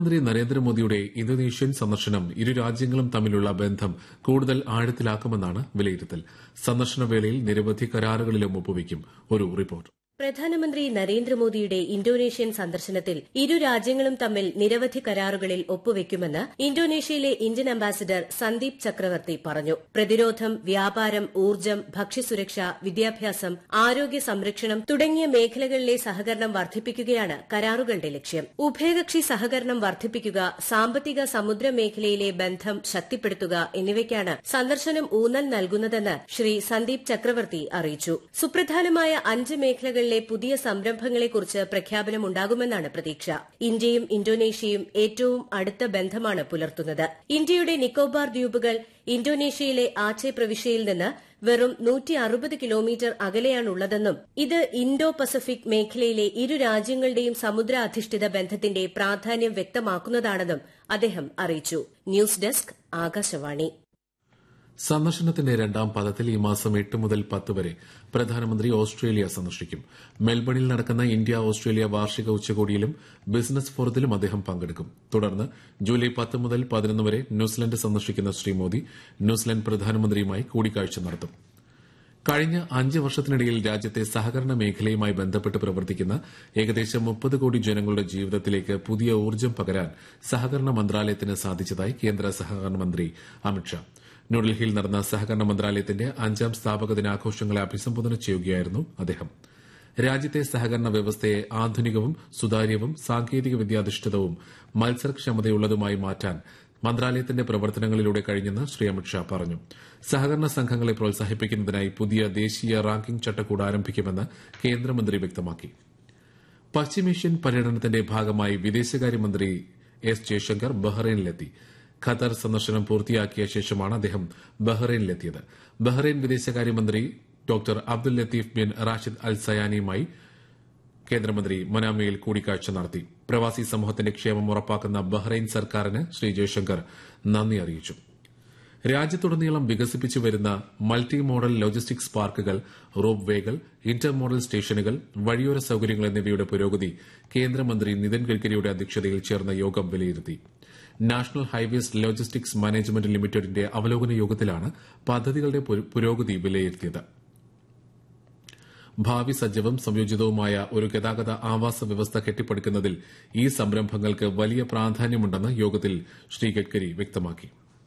പ്രധാനമന്ത്രി നരേന്ദ്രമോദിയുടെ ഇന്തോനേഷ്യൻ സന്ദർശനം ഇരു രാജ്യങ്ങളും തമ്മിലുള്ള ബന്ധം കൂടുതൽ ആഴത്തിലാക്കുമെന്നാണ് വിലയിരുത്തൽ സന്ദർശനവേളയിൽ നിരവധി കരാറുകളിലും ഒപ്പുവയ്ക്കും ഒരു റിപ്പോർട്ട് പ്രധാനമന്ത്രി നരേന്ദ്രമോദിയുടെ ഇന്തോനേഷ്യൻ സന്ദർശനത്തിൽ ഇരു രാജ്യങ്ങളും തമ്മിൽ നിരവധി കരാറുകളിൽ ഒപ്പുവയ്ക്കുമെന്ന് ഇന്തോനേഷ്യയിലെ ഇന്ത്യൻ അംബാസിഡർ സന്ദീപ് ചക്രവർത്തി പറഞ്ഞു പ്രതിരോധം വ്യാപാരം ഊർജ്ജം ഭക്ഷ്യസുരക്ഷ വിദ്യാഭ്യാസം ആരോഗ്യ സംരക്ഷണം തുടങ്ങിയ മേഖലകളിലെ സഹകരണം വർദ്ധിപ്പിക്കുകയാണ് കരാറുകളുടെ ലക്ഷ്യം ഉഭയകക്ഷി സഹകരണം വർദ്ധിപ്പിക്കുക സാമ്പത്തിക സമുദ്ര മേഖലയിലെ ബന്ധം ശക്തിപ്പെടുത്തുക എന്നിവയ്ക്കാണ് സന്ദർശനം ഊന്നൽ നൽകുന്നതെന്ന് ശ്രീ സന്ദീപ് ചക്രവർത്തി അറിയിച്ചു സുപ്രധാനമായ അഞ്ച് മേഖലകളിലെ പുതിയ സംരംഭങ്ങളെക്കുറിച്ച് പ്രഖ്യാപനമുണ്ടാകുമെന്നാണ് പ്രതീക്ഷ ഇന്ത്യയും ഇന്തോനേഷ്യയും ഏറ്റവും അടുത്ത ബന്ധമാണ് പുലർത്തുന്നത് ഇന്ത്യയുടെ നിക്കോബാർ ദ്വീപുകൾ ഇന്തോനേഷ്യയിലെ ആച്ചെ പ്രവിശ്യയിൽ നിന്ന് വെറും നൂറ്റി അറുപത് കിലോമീറ്റർ അകലെയാണുള്ളതെന്നും ഇത് ഇൻഡോ പസഫിക് മേഖലയിലെ ഇരു രാജ്യങ്ങളുടെയും സമുദ്ര അധിഷ്ഠിത ബന്ധത്തിന്റെ പ്രാധാന്യം വ്യക്തമാക്കുന്നതാണെന്നും അദ്ദേഹം അറിയിച്ചു ന്യൂസ് ഡെസ്ക് ആകാശവാണി സന്ദർശനത്തിന്റെ രണ്ടാം പദത്തിൽ ഈ മാസം എട്ട് മുതൽ പത്ത് വരെ പ്രധാനമന്ത്രി ഓസ്ട്രേലിയ സന്ദർശിക്കും മെൽബണിൽ നടക്കുന്ന ഇന്ത്യ ഓസ്ട്രേലിയ വാർഷിക ഉച്ചകോടിയിലും ബിസിനസ് ഫോറത്തിലും അദ്ദേഹം പങ്കെടുക്കും തുടർന്ന് ജൂലൈ പത്ത് മുതൽ പതിനൊന്ന് വരെ ന്യൂസിലൻഡ് സന്ദർശിക്കുന്ന ശ്രീ മോദി ന്യൂസിലൻഡ് പ്രധാനമന്ത്രിയുമായി കൂടിക്കാഴ്ച നടത്തും കഴിഞ്ഞ അഞ്ച് വർഷത്തിനിടയിൽ രാജ്യത്തെ സഹകരണ മേഖലയുമായി ബന്ധപ്പെട്ട് പ്രവർത്തിക്കുന്ന ഏകദേശം മുപ്പത് കോടി ജനങ്ങളുടെ ജീവിതത്തിലേക്ക് പുതിയ ഊർജ്ജം പകരാൻ സഹകരണ മന്ത്രാലയത്തിന് സാധിച്ചതായി കേന്ദ്ര സഹകരണ മന്ത്രി അമിത്ഷാ ന്യൂഡൽഹിയിൽ നടന്ന സഹകരണ മന്ത്രാലയത്തിന്റെ അഞ്ചാം സ്ഥാപക ദിനാഘോഷങ്ങളെ അഭിസംബോധന ചെയ്യുകയായിരുന്നു അദ്ദേഹം രാജ്യത്തെ സഹകരണ വ്യവസ്ഥയെ ആധുനികവും സുതാര്യവും സാങ്കേതിക വിദ്യാധിഷ്ഠിതവും മത്സരക്ഷമതയുള്ളതുമായി മാറ്റാൻ മന്ത്രാലയത്തിന്റെ പ്രവർത്തനങ്ങളിലൂടെ കഴിഞ്ഞെന്ന് ശ്രീ അമിത്ഷാ പറഞ്ഞു സഹകരണ സംഘങ്ങളെ പ്രോത്സാഹിപ്പിക്കുന്നതിനായി പുതിയ ദേശീയ റാങ്കിംഗ് ചട്ടക്കൂട് ആരംഭിക്കുമെന്ന് കേന്ദ്രമന്ത്രി വ്യക്തമാക്കി പശ്ചിമേഷ്യൻ പര്യടനത്തിന്റെ ഭാഗമായി വിദേശകാര്യമന്ത്രി എസ് ജയശങ്കർ ബഹ്റൈനിലെത്തി ഖത്തർ സന്ദർശനം പൂർത്തിയാക്കിയ ശേഷമാണ് അദ്ദേഹം ബഹ്റൈനിലെത്തിയത് ബഹ്റൈൻ വിദേശകാര്യമന്ത്രി doctor Abdul Latif bin Rashid Al സയാനിയുമായി കേന്ദ്രമന്ത്രി മനാമയിൽ കൂടിക്കാഴ്ച നടത്തി പ്രവാസി സമൂഹത്തിന്റെ ക്ഷേമം ഉറപ്പാക്കുന്ന ബഹ്റൈൻ സർക്കാരിന് ശ്രീ ജയശങ്കർ നന്ദി അറിയിച്ചു രാജ്യത്തുടനീളം വികസിപ്പിച്ചു വരുന്ന മൾട്ടി മോഡൽ ലോജിസ്റ്റിക്സ് പാർക്കുകൾ റോപ്പ് വേകൾ ഇന്റർ മോഡൽ സ്റ്റേഷനുകൾ വഴിയോര സൌകര്യങ്ങൾ എന്നിവയുടെ പുരോഗതി കേന്ദ്രമന്ത്രി നിതിൻ ഗഡ്കരിയുടെ അധ്യക്ഷതയിൽ ചേർന്ന യോഗം വിലയിരുത്തി നാഷണൽ ഹൈവേസ് ലോജിസ്റ്റിക്സ് മാനേജ്മെന്റ് ലിമിറ്റഡിന്റെ അവലോകന യോഗത്തിലാണ് പദ്ധതികളുടെ പുരോഗതി വിലയിരുത്തിയത് ഭാവി സജ്ജവും സംയോജിതവുമായ ഒരു ഗതാഗത ആവാസ വ്യവസ്ഥ കെട്ടിപ്പടുക്കുന്നതിൽ ഈ സംരംഭങ്ങൾക്ക് വലിയ പ്രാധാന്യമുണ്ടെന്ന് യോഗത്തിൽ ശ്രീ ഗഡ്കരി വ്യക്തമാക്കി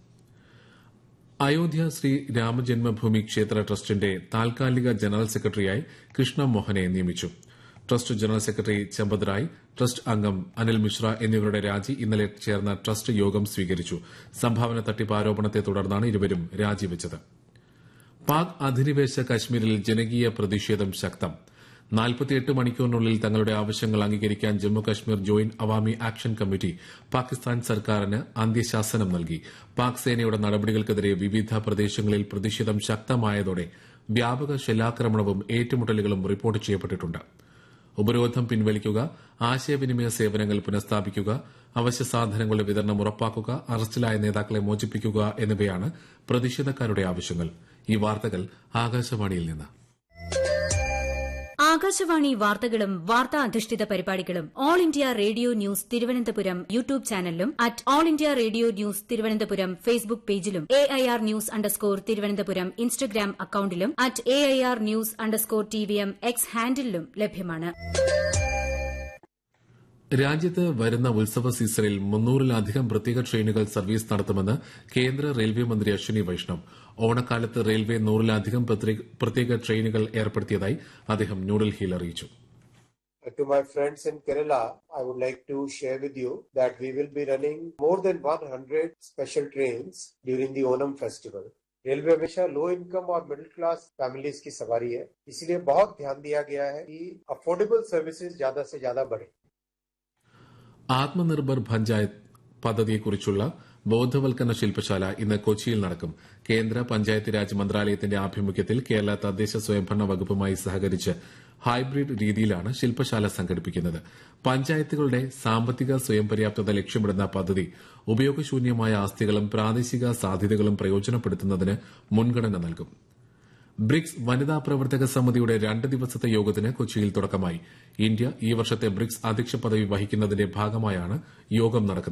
അയോധ്യ ശ്രീ രാമജന്മഭൂമി ക്ഷേത്ര ട്രസ്റ്റിന്റെ താൽക്കാലിക ജനറൽ സെക്രട്ടറിയായി കൃഷ്ണ മോഹനെ നിയമിച്ചു trust general secretary Champat Rai trust അംഗം അനിൽ മിശ്ര എന്നിവരുടെ രാജി ഇന്നലെ ചേർന്ന ട്രസ്റ്റ് യോഗം സ്വീകരിച്ചു സംഭാവന തട്ടിപ്പ് ആരോപണത്തെ തുടർന്നാണ് ഇരുവരും രാജിവെച്ചത് പാക് അധിനിവേശ കശ്മീരിൽ ജനകീയ പ്രതിഷേധം ശക്തം നാൽപ്പത്തിയെട്ട് മണിക്കൂറിനുള്ളിൽ തങ്ങളുടെ ആവശ്യങ്ങൾ അംഗീകരിക്കാൻ Jammu Kashmir joint Awami action committee Pakistan സർക്കാരിന് അന്ത്യശാസനം നൽകി പാക് സേനയുടെ നടപടികൾക്കെതിരെ വിവിധ പ്രദേശങ്ങളിൽ പ്രതിഷേധം ശക്തമായതോടെ വ്യാപക ഷെല്ലാക്രമണവും ഏറ്റുമുട്ടലുകളും റിപ്പോർട്ട് ചെയ്യപ്പെട്ടിട്ടുണ്ട് ഉപരോധം പിൻവലിക്കുക ആശയവിനിമയ സേവനങ്ങൾ പുനഃസ്ഥാപിക്കുക അവശ്യ സാധനങ്ങളുടെ വിതരണം ഉറപ്പാക്കുക അറസ്റ്റിലായ നേതാക്കളെ മോചിപ്പിക്കുക എന്നിവയാണ് പ്രതിഷേധക്കാരുടെ ആവശ്യങ്ങൾ ഈ വാർത്തകൾ ആകാശവാണിയിൽ നിന്ന് ആകാശവാണി വാർത്തകളും വാർത്താ അധിഷ്ഠിത പരിപാടികളും all India radio news Thiruvananthapuram YouTube ചാനലിലും at all India radio news Thiruvananthapuram Facebook പേജിലും A I R news underscore Thiruvananthapuram Instagram അക്കൌണ്ടിലും at A I R news underscore T V M X ഹാൻഡിലും ലഭ്യമാണ് രാജ്യത്ത് വരുന്ന ഉത്സവ സീസണിൽ മുന്നൂറിലധികം പ്രത്യേക ട്രെയിനുകൾ സർവീസ് നടത്തുമെന്ന് കേന്ദ്ര റെയിൽവേ മന്ത്രി അശ്വിനി വൈഷ്ണവ് ഓണക്കാലത്ത് റെയിൽവേ നൂറിലധികം പ്രത്യേക ട്രെയിനുകൾ ഏർപ്പെടുത്തിയതായി അദ്ദേഹം ന്യൂഡൽഹിയിൽ അറിയിച്ചു To my friends in Kerala, I would like to share with you that we will be running more than 100 special trains during the Onam festival. Railway हमेशा लो इनकम और मिडिल क्लास फैमिलीज की सवारी है इसलिए बहुत ध्यान दिया गया है कि अफोर्डेबल सर्विसेज ज्यादा से ज्यादा बढ़े ആത്മനിർഭർ പഞ്ചായത്ത് പദ്ധതിയെക്കുറിച്ചുള്ള ബോധവൽക്കരണ ശില്പശാല ഇന്ന് കൊച്ചിയിൽ നടക്കും കേന്ദ്ര പഞ്ചായത്ത് രാജ് മന്ത്രാലയത്തിന്റെ ആഭിമുഖ്യത്തിൽ കേരള തദ്ദേശ സ്വയംഭരണ വകുപ്പുമായി സഹകരിച്ച് ഹൈബ്രിഡ് രീതിയിലാണ് ശില്പശാല സംഘടിപ്പിക്കുന്നത് പഞ്ചായത്തുകളുടെ സാമ്പത്തിക സ്വയം പര്യാപ്തത ലക്ഷ്യമിടുന്ന പദ്ധതി ഉപയോഗശൂന്യമായ ആസ്തികളും പ്രാദേശിക സാധ്യതകളും പ്രയോജനപ്പെടുത്തുന്നതിന് മുൻഗണന നൽകും ബ്രിക്സ് വനിതാ പ്രവർത്തക സമിതിയുടെ രണ്ട് ദിവസത്തെ യോഗത്തിന് കൊച്ചിയിൽ തുടക്കമായി ഇന്ത്യ ഈ വർഷത്തെ ബ്രിക്സ് അധ്യക്ഷ പദവി വഹിക്കുന്നതിന്റെ ഭാഗമായാണ് യോഗം നടക്കുന്നത്